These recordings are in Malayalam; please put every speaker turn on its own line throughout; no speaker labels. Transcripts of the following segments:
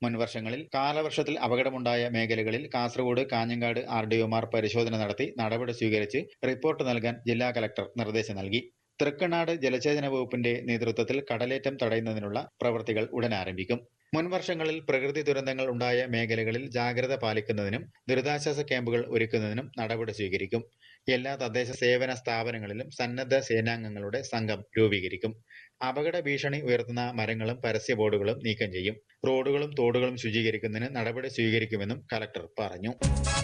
മുൻവർഷങ്ങളിൽ കാലവർഷത്തിൽ അപകടമുണ്ടായ മേഖലകളിൽ കാസർഗോഡ് കാഞ്ഞങ്ങാട് ആർ ഡിഒമാർ പരിശോധന നടത്തി നടപടി സ്വീകരിച്ച് റിപ്പോർട്ട് നൽകാൻ ജില്ലാ കലക്ടർ നിർദ്ദേശം നൽകി തൃക്കണ്ണാട് ജലസേചന വകുപ്പിന്റെ നേതൃത്വത്തിൽ കടലേറ്റം തടയുന്നതിനുള്ള പ്രവൃത്തികൾ ഉടൻ ആരംഭിക്കും മുൻവർഷങ്ങളിൽ പ്രകൃതി ദുരന്തങ്ങൾ ഉണ്ടായ മേഖലകളിൽ ജാഗ്രത പാലിക്കുന്നതിനും ദുരിതാശ്വാസ ക്യാമ്പുകൾ ഒരുക്കുന്നതിനും നടപടി സ്വീകരിക്കും എല്ലാ തദ്ദേശ സേവന സ്ഥാപനങ്ങളിലും സന്നദ്ധ സേനാംഗങ്ങളുടെ സംഘം രൂപീകരിക്കും അപകട ഭീഷണി ഉയർത്തുന്ന മരങ്ങളും പരസ്യ ബോർഡുകളും നീക്കം ചെയ്യും റോഡുകളും തോടുകളും ശുചീകരിക്കുന്നതിന് നടപടി സ്വീകരിക്കുമെന്നും കലക്ടർ പറഞ്ഞു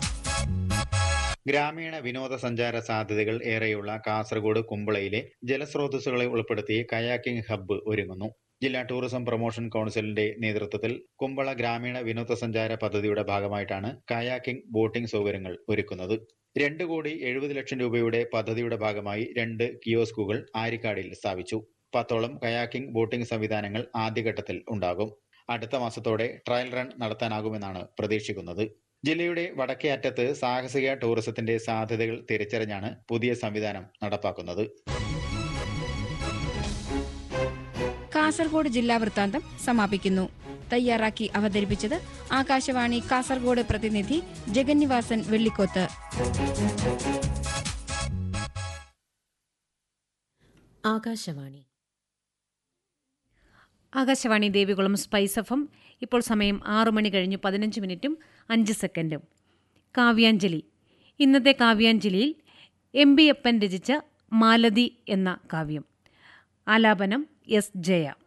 ഗ്രാമീണ വിനോദസഞ്ചാര സാധ്യതകൾ ഏറെയുള്ള കാസർഗോഡ് കുമ്പളയിലെ ജലസ്രോതസ്സുകളെ ഉൾപ്പെടുത്തി കയാക്കിംഗ് ഹബ്ബ് ഒരുങ്ങുന്നു ജില്ലാ ടൂറിസം പ്രൊമോഷൻ കൗൺസിലിന്റെ നേതൃത്വത്തിൽ കുമ്പള ഗ്രാമീണ വിനോദസഞ്ചാര പദ്ധതിയുടെ ഭാഗമായിട്ടാണ് കയാക്കിംഗ് ബോട്ടിംഗ് സൗകര്യങ്ങൾ ഒരുക്കുന്നത് രണ്ട് കോടി എഴുപത് ലക്ഷം രൂപയുടെ പദ്ധതിയുടെ ഭാഗമായി രണ്ട് കിയോസ്കുകൾ ആരിക്കാടിൽ സ്ഥാപിച്ചു പത്തോളം കയാക്കിംഗ് ബോട്ടിംഗ് സംവിധാനങ്ങൾ ആദ്യഘട്ടത്തിൽ ഉണ്ടാകും അടുത്ത മാസത്തോടെ ട്രയൽ റൺ നടത്താനാകുമെന്നാണ് പ്രതീക്ഷിക്കുന്നത് ജില്ലയുടെ വടക്കേ അറ്റത്ത് സാഹസിക ടൂറിസത്തിന്റെ സാധ്യതകൾ തിരിച്ചറിഞ്ഞാണ് പുതിയ സംവിധാനം നടപ്പാക്കുന്നത്
കാസർഗോഡ് ജില്ലാ വൃത്താന്തം സമാപിക്കുന്നു തയ്യാറാക്കി അവതരിപ്പിച്ചത് ആകാശവാണി കാസർഗോഡ് പ്രതിനിധി ജഗന്നിവാസൻ വെള്ളിക്കോത്ത്
ആകാശവാണി
ആകാശവാണി ദേവികുളം സ്പൈസ് എഫം ഇപ്പോൾ സമയം ആറു മണി കഴിഞ്ഞ് പതിനഞ്ച് മിനിറ്റും അഞ്ച് സെക്കൻഡും കാവ്യാഞ്ജലി ഇന്നത്തെ കാവ്യാഞ്ജലിയിൽ എം ബി അപ്പൻ രചിച്ച മാലതി എന്ന കാവ്യം ആലാപനം എസ് ജയ